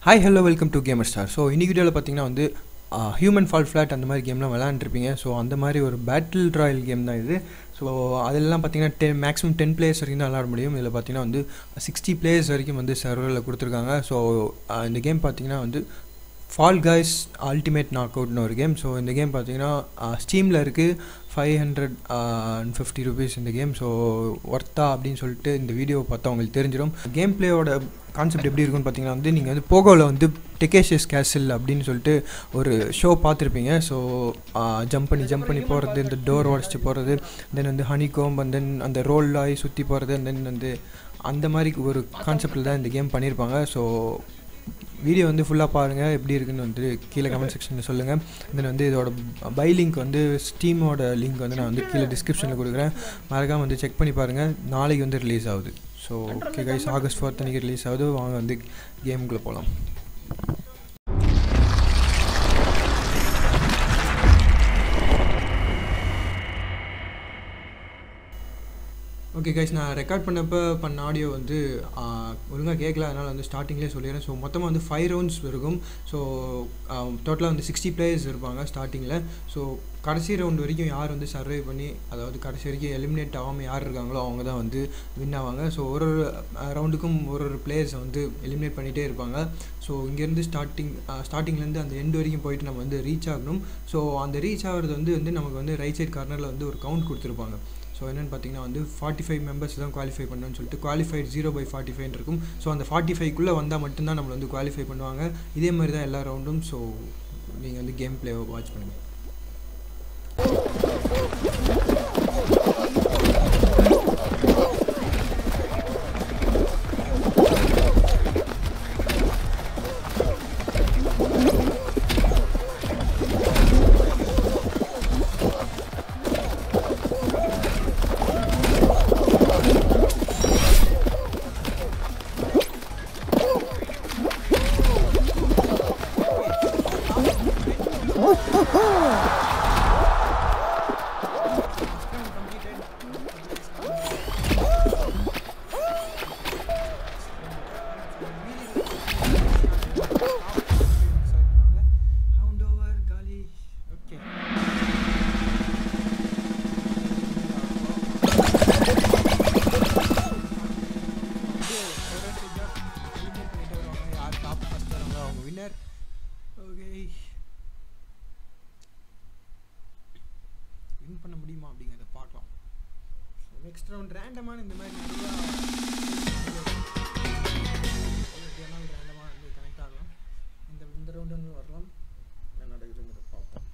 Hi hello welcome to gamer star so இன்னைக்கு வீடியோவில் பார்த்தீங்கன்னா வந்து ஹியூமன் ஃபால் ஃப்ளாட் அந்த மாதிரி கேம்லாம் விளாண்டுருப்பீங்க ஸோ அந்த மாதிரி ஒரு பேட்டில் ராயல் கேம் தான் இது ஸோ அதெல்லாம் பார்த்தீங்கன்னா டென் மேக்ஸிமம் டென் பிளேயர்ஸ் வரைக்கும் தான் விளாட முடியும் இதில் பார்த்தீங்கன்னா வந்து சிக்ஸ்டி பிளேயர்ஸ் வரைக்கும் வந்து சர்வரில் கொடுத்துருக்காங்க ஸோ இந்த கேம் பார்த்தீங்கன்னா வந்து ஃபால் காய்ஸ் அல்டிமேட் நாக் அவுட்னு ஒரு கேம் ஸோ இந்த கேம் பார்த்தீங்கன்னா ஸ்டீமில் இருக்குது five hundred and fifty rupees இந்த கேம் ஸோ ஒர்த்தா அப்படின்னு சொல்லிட்டு இந்த வீடியோ பார்த்தா உங்களுக்கு தெரிஞ்சிடும் கேம் பிளேயோட கான்செப்ட் எப்படி இருக்குன்னு பார்த்தீங்கன்னா வந்து நீங்கள் வந்து போகோவில் வந்து டெக்கேஷியஸ் கேசில் அப்படின்னு சொல்லிட்டு ஒரு ஷோ பார்த்துருப்பீங்க ஸோ ஜம்ப் பண்ணி ஜம்ப் பண்ணி போகிறது இந்த டோர் உடச்சிட்டு போகிறது தென் வந்து ஹனி கோம் அண்ட் தென் அந்த ரோல் ஆகி சுற்றி போகிறது தென் வந்து அந்த மாதிரி ஒரு கான்செப்டில் தான் இந்த கேம் பண்ணியிருப்பாங்க ஸோ வீடியோ வந்து ஃபுல்லாக பாருங்கள் எப்படி இருக்குன்னு வந்து கீழே கமெண்ட் செக்ஷனில் சொல்லுங்கள் தென் வந்து இதோட பை லிங்க் வந்து ஸ்டீமோட லிங்க் வந்து நான் வந்து கீழே டிஸ்கிரிப்ஷனில் கொடுக்குறேன் மறக்காமல் வந்து செக் பண்ணி பாருங்கள் நாளைக்கு வந்து ரிலீஸ் ஆகுது so okay guys August fourth அன்றைக்கி ரிலீஸ் ஆகுது வாங்க வந்து கேமுக்குள்ளே போகலாம் ஓகே கைஸ் நான் ரெக்கார்ட் பண்ணப்போ பண்ண ஆடியோ வந்து ஒழுங்காக கேட்கல அதனால் வந்து ஸ்டார்டிங்லேயே சொல்லிடுறேன் ஸோ மொத்தமாக வந்து ஃபைவ் ரவுண்ட்ஸ் இருக்கும் ஸோ டோட்டலாக வந்து சிக்ஸ்டி பிளேயர்ஸ் இருப்பாங்க ஸ்டார்டிங்கில் ஸோ கடைசி ரவுண்ட் வரைக்கும் யார் வந்து சர்வை பண்ணி அதாவது கடைசி வரைக்கும் எலிமினேட் ஆகாமல் யார் இருக்காங்களோ அவங்க தான் வந்து வின் ஆவாங்க ஸோ ஒரு ஒரு ரவுண்டுக்கும் ஒரு ஒரு பிளேயர்ஸை வந்து எலிமினேட் பண்ணிகிட்டே இருப்பாங்க ஸோ இங்கேருந்து ஸ்டார்டிங் ஸ்டார்டிங்லேருந்து அந்த எண்டு வரைக்கும் போயிட்டு நம்ம வந்து ரீச் ஆகணும் ஸோ அந்த ரீச் ஆகிறது வந்து வந்து நமக்கு வந்து ரைட் சைட் கார்னரில் வந்து ஒரு கவுண்ட் கொடுத்துருப்பாங்க ஸோ என்னென்னு பார்த்தீங்கன்னா வந்து ஃபார்ட்டி ஃபைவ் மெம்பர்ஸ் தான் குவாலிஃபை பண்ணணும்னு சொல்லிட்டு qualified zero by forty five இருக்கும் ஸோ அந்த ஃபார்ட்டி ஃபைவ்க்குள்ளே வந்தால் மட்டும்தான் நம்மளை வந்து குவாலிஃபை பண்ணுவாங்க இதே மாதிரி தான் எல்லா ரவுண்டும் ஸோ நீங்கள் வந்து கேம் பிளேவை வாட்ச் பண்ணுங்கள் வின்னர் ஓகே வின் பண்ண முடியுமா அப்படிங்கிறத பார்க்கலாம் நெக்ஸ்ட் ரவுண்ட் ரேண்டமான இந்த மாதிரி நிறையா ரேண்டமாக வந்து கனெக்ட் ஆகலாம் இந்த இந்த ரவுண்டு வந்து வரலாம் என்ன நடக்குதுங்கிறத பார்ப்போம்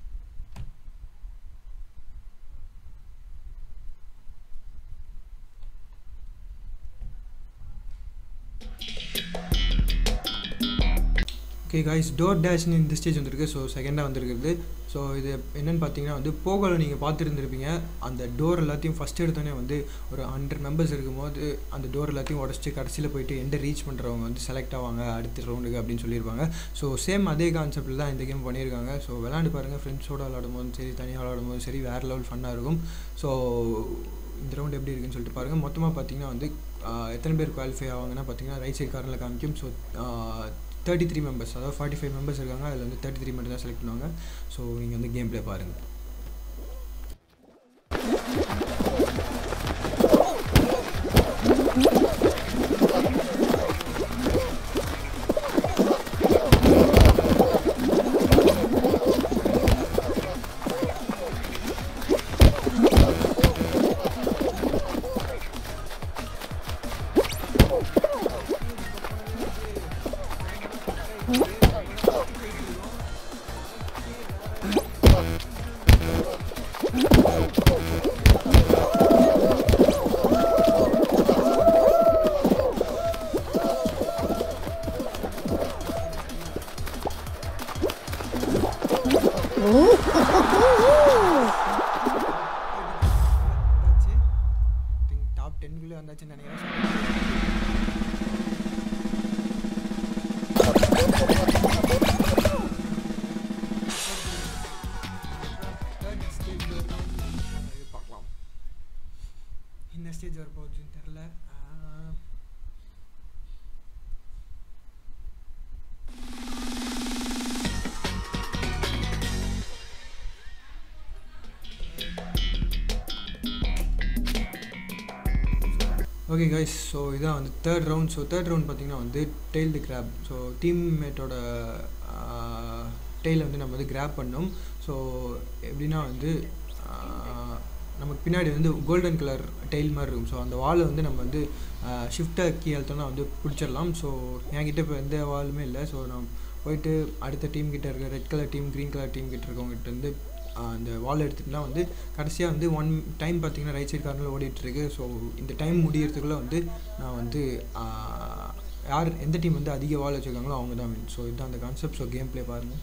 ஓகே காய்ஸ் டோர் டேஷ்னு இந்த ஸ்டேஜ் வந்திருக்கு ஸோ செகண்டாக வந்திருக்குது ஸோ இது என்னென்னு பார்த்தீங்கன்னா வந்து போகல நீங்கள் பார்த்துருந்துருப்பீங்க அந்த டோர் எல்லாத்தையும் ஃபஸ்ட் எடுத்தோடனே வந்து ஒரு ஹண்ட்ரட் மெம்பர்ஸ் இருக்கும்போது அந்த டோர் எல்லாத்தையும் உடச்சிட்டு கடைசியில் போயிட்டு எண்டை ரீச் பண்ணுறவங்க வந்து செலக்ட் ஆவாங்க அடுத்த ரவுண்டுக்கு அப்படின்னு சொல்லியிருப்பாங்க ஸோ சேம் அதே கான்செப்டில் தான் இந்த கேம் பண்ணியிருக்காங்க ஸோ விளாண்டு பாருங்கள் ஃப்ரெண்ட்ஸோடு விளாடும் போதும் சரி தனியாக விளாடும் போதும் சரி வேறு லெவல் ஃபன்னாக இருக்கும் ஸோ இந்த ரவுண்ட் எப்படி இருக்குன்னு சொல்லிட்டு பாருங்கள் மொத்தமாக பார்த்தீங்கன்னா வந்து எத்தனை பேர் குவாலிஃபை ஆவாங்கன்னா பார்த்தீங்கன்னா ரைட் சைட் கார்னில் காமிக்கும் ஸோ தேர்ட்டி த்ரீ மெம்பர்ஸ் அதாவது ஃபார்ட்டி ஃபைவ் மெம்பர்ஸ் இருக்காங்க அதில் வந்து தேர்ட்டி த்ரீ மட்டும் தான் செலக்ட் பண்ணுவாங்க ஸோ நீங்கள் வந்து கேம் ப்ளே பாருங்கள் டாப் டென்குள்ளே வந்தாச்சுன்னு நினைக்கிறேன் என்ன ஸ்டேஜ் வரப்போகுதுன்னு தெரில ஓகே கைஸ் ஸோ இதான் வந்து third round so third round பார்த்தீங்கன்னா வந்து டெய்ல் தி கிராப் ஸோ டீம்மேட்டோட டெய்லை வந்து நம்ம வந்து கிராப் பண்ணோம் ஸோ எப்படின்னா வந்து ஆஹ், நமக்கு பின்னாடி வந்து கோல்டன் கலர் டெய்ல் மாதிரி இருக்கும் ஸோ அந்த வாலை வந்து நம்ம வந்து ஷிஃப்ட்டை கீ அழுத்தோம்னா வந்து பிடிச்சிடலாம் ஸோ என்கிட்ட இப்போ எந்த வாலுமே இல்லை ஸோ நான் போயிட்டு அடுத்த டீம் கிட்ட இருக்க red colour team green colour team கிட்ட இருக்கவங்ககிட்ட வந்து ஆஹ், அந்த வால் எடுத்துட்டுனா வந்து கடைசியாக வந்து ஒன் டைம் பார்த்தீங்கன்னா ரைட் சைட் கார்னரில் ஓடிட்டுருக்கு ஸோ இந்த டைம் முடியறதுக்குள்ளே வந்து நான் வந்து ஆஹ், யார் எந்த டீம் வந்து அதிக வால் வச்சுருக்காங்களோ அவங்க தான் ஸோ இதுதான் அந்த கான்செப்ட் ஸோ கேம் ப்ளே பாருங்கள்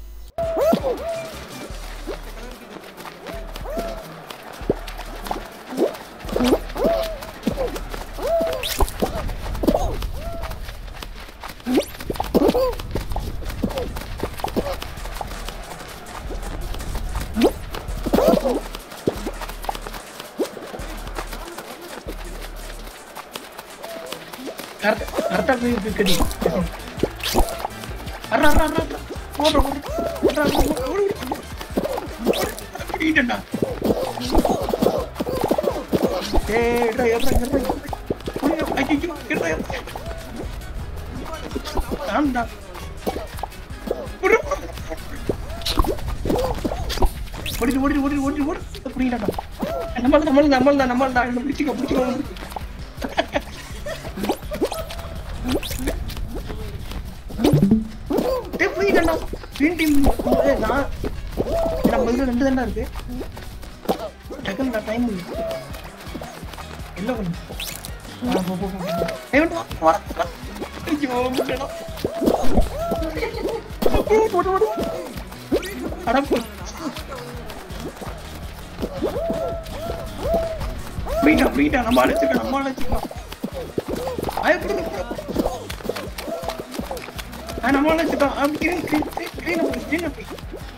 கரெக்ட் கரெக்டாக போய் இருக்கு கடி அறா அறா அறா ஓடுற ஓடுற ஓடிட்டா ஏய் இடா ஏறா ஏறா ஐயோ ஏறா ஏறா ஆண்டா ஓடி ஓடி ஓடி ஓடி ஓடி புரியுதாடா நம்ம நம்ம நம்ம நம்ம நம்ம பிடிச்சிக்கோ பிடிச்சிக்கோ டேய் புரியுதாடா க்ரீன் டீம் நான் நம்ம இதுல ரெண்டு தாண்டா இருக்கு டக்குன்னு டைம் இல்லை இல்லை பண்ணு வா, போ, போ, போ, போ. ஏய், வந்து வா, வா, வா. ஐயோ, முட்டடா. ஓடு, ஓடு, ஓடு. அட, போ. போயிட்டா போயிட்டா நம்ம அழைச்சிக்கலாம் நம்ம அழைச்சிக்கலாம் பயப்படு ஆ நம்ம அழைச்சிட்டோம் அப்படி கிரீன் கிரீன் கிரீன் போய் கிரீன் போய்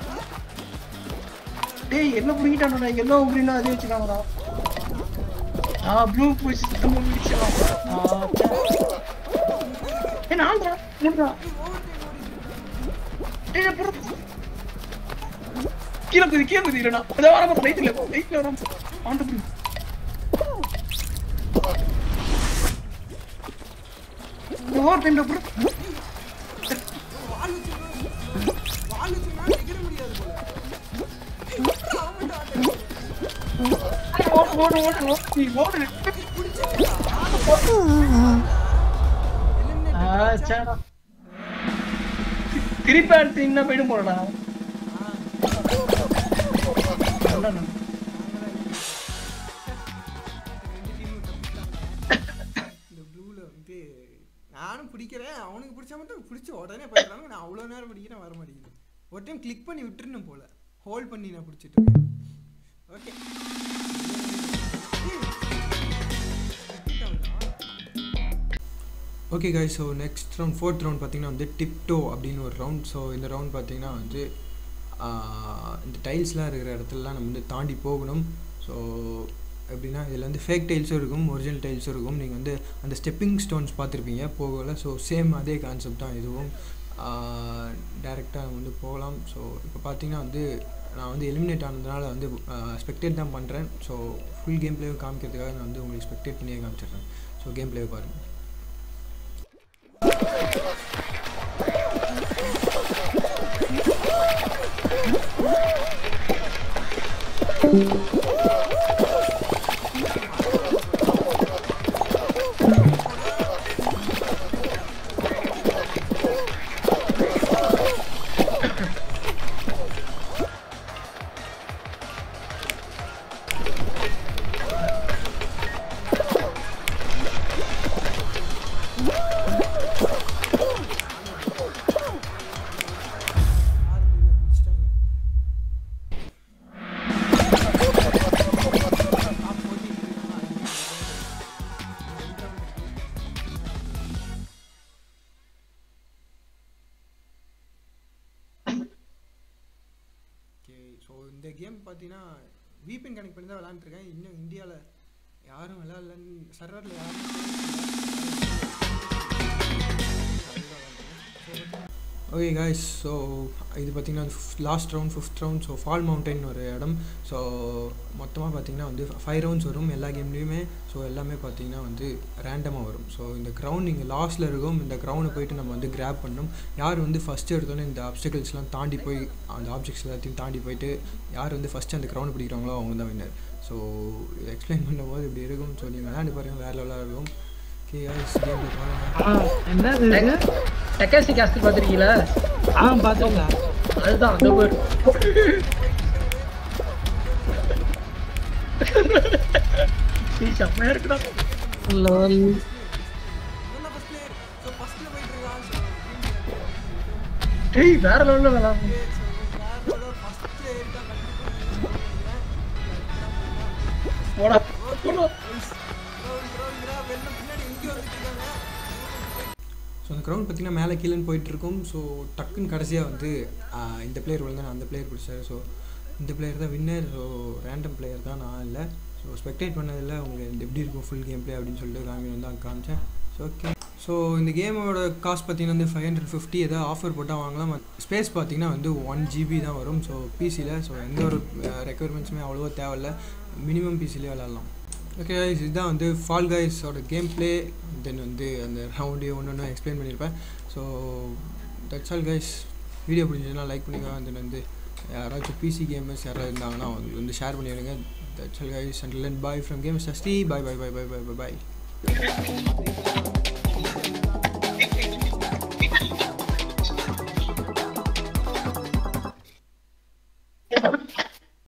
டேய் என்ன பிடிக்கிட்டானோட எல்லோ கிரீனும் அதே வச்சுக்காங்கடா ஆ ப்ளூ போய் சிஸ்டம் முடிச்சிடலாம் ஏ நான்டா மூடுடா டேய் அப்புறம் கீழே குதி கீழே குதி இல்லைடா அதை வர லைட்ல லைட்ல வர ஆண்டு புடி ஓவர் டைம்ல ப்ரோ ஓடு ஓடு ஓடு ஓடு நீ ஓடு ஆ சேடா திருப்பி அடுத்தீங்கன்னா போயிடும் போடா அவ்வளோண்ணா. இந்த ப்ளூவில் வந்து நானும் பிடிக்கிறேன் அவனுக்கு பிடிச்சா மட்டும் பிடிச்சி உடனே பண்ணுறாங்க நான் அவ்வளோ நேரம் பிடிக்கிறேன் வர மாட்டேங்குது ஒரு டைம் கிளிக் பண்ணி விட்டுருணும் போல ஹோல்ட் பண்ணி நான் பிடிச்சிட்டு இருக்கேன் okay okay guys so next round fourth round பார்த்தீங்கன்னா வந்து டிப்டோ அப்படின்னு ஒரு ரவுண்ட் ஸோ இந்த ரவுண்ட் பார்த்தீங்கன்னா வந்து ஆஹ், இந்த டைல்ஸ்லாம் இருக்கிற இடத்துலலாம் நம்ம வந்து தாண்டி போகணும் ஸோ எப்படின்னா இதில் வந்து ஃபேக் டைல்ஸும் இருக்கும் ஒரிஜினல் டைல்ஸும் இருக்கும் நீங்கள் வந்து அந்த ஸ்டெப்பிங் ஸ்டோன்ஸ் பார்த்துருப்பீங்க போகல ஸோ சேம் அதே கான்செப்ட் தான் இதுவும் டேரெக்டாக நம்ம வந்து போகலாம் ஸோ இப்போ பார்த்தீங்கன்னா வந்து நான் வந்து எலிமினேட் ஆனதுனால வந்து ஸ்பெக்டேட் தான் பண்ணுறேன் ஸோ ஃபுல் கேம் பிளேவை காமிக்கிறதுக்காக நான் வந்து உங்களுக்கு ஸ்பெக்டேட் பண்ணியே காமிச்சிடுறேன் ஸோ கேம் பிளேவை பாருங்கள் ஓகே ஸோ இந்த கேம் பார்த்தீங்கன்னா VPN கனெக்ட் பண்ணி தான் விளாண்டுருக்கேன் இன்னும் இந்தியாவில் யாரும் விளாட்லன்னு சர்வரில் யாரும் ஓகே காய்ஸ் ஸோ இது பார்த்திங்கன்னா last round fifth round so fall mountain ஒரு இடம் ஸோ மொத்தமாக பார்த்திங்கன்னா வந்து ஃபைவ் ரவுண்ட்ஸ் வரும் எல்லா கேம்லேயுமே ஸோ எல்லாமே பார்த்திங்கன்னா வந்து ரேண்டமாக வரும் ஸோ இந்த க்ரௌண்ட் இங்கே லாஸ்ட்டில் இருக்கும் இந்த க்ரௌண்டை போயிட்டு நம்ம வந்து கிராப் பண்ணணும் யார் வந்து ஃபஸ்ட்டு எடுத்தோன்னே இந்த ஆப்ஸ்டிகல்ஸ்லாம் தாண்டி போய் அந்த ஆப்ஜெக்ட்ஸ் எல்லாத்தையும் தாண்டி போயிட்டு யார் வந்து ஃபஸ்ட்டு அந்த க்ரௌண்ட் பிடிக்கிறாங்களோ அவங்க தான் வின்னர் ஸோ இதை எக்ஸ்பிளைன் பண்ணும்போது இப்படி இருக்கும் ஸோ நீங்கள் விளையாண்டு பாருங்கள் வேறு லெவலாக இருக்கும் ஓகே காய்ஸ் கேமில் பாருங்கள் ஆ, என்னது இது? டெக்காசி காஸ்ட் பார்த்துருக்கீங்களா ஆ பாத்தோங்க அதுதான் அந்த பேர் செம்மையா இருக்குடா லோல் ஏய் வேற லெவல்ல விளாட்ணும் போடா போடா ஸோ அந்த க்ரௌண்ட் பார்த்திங்கன்னா மேலே கீழேன்னு போயிட்டுருக்கும் ஸோ டக்குன்னு கடைசியாக வந்து ஆஹ், இந்த பிளேயர் விழுந்தா அந்த பிளேயர் பிடிச்சாரு ஸோ இந்த பிளேயர் தான் வின்னர் ஸோ ரேண்டம் பிளேயர் தான் நான் இல்லை ஸோ ஸ்பெக்டேட் பண்ணதில் உங்களுக்கு இந்த எப்படி இருக்கும் ஃபுல் கேம் ப்ளே அப்படின்னு சொல்லிட்டு காமி வந்து அங்கே காமிச்சேன் ஸோ ஓகே ஸோ இந்த கேமோட காஸ்ட் பார்த்தீங்கன்னா வந்து ஃபைவ் ஹண்ட்ரட் ஃபிஃப்டி ஏதாவது ஆஃபர் போட்டால் வாங்கலாம் ஸ்பேஸ் பார்த்தீங்கன்னா வந்து ஒன் ஜிபி தான் வரும் ஸோ பிசியில் ஸோ எந்த ஒரு ரெக்குயர்மெண்ட்ஸுமே அவ்வளோவா தேவையில்ல மினிமம் பிசிலே விளாட்லாம் ஓகே guys இதுதான் வந்து ஃபால் கைஸோட கேம் ப்ளே தென் வந்து அந்த ரவுண்டு ஒன்று ஒன்று எக்ஸ்பிளைன் பண்ணியிருப்பேன் so that's all guys video பிடிச்சதுன்னா லைக் பண்ணிக்கோங்க தென் வந்து யாராச்சும் பிசி கேமர்ஸ் யாராவது இருந்தாங்கன்னா வந்து வந்து ஷேர் பண்ணிடுங்க தட்ஸ் ஆல் கைஸ் அண்ட் லென் பாய் ஃப்ரம் கேம்ஸ் சஸ்டி bye bye bye bye bye bye பாய்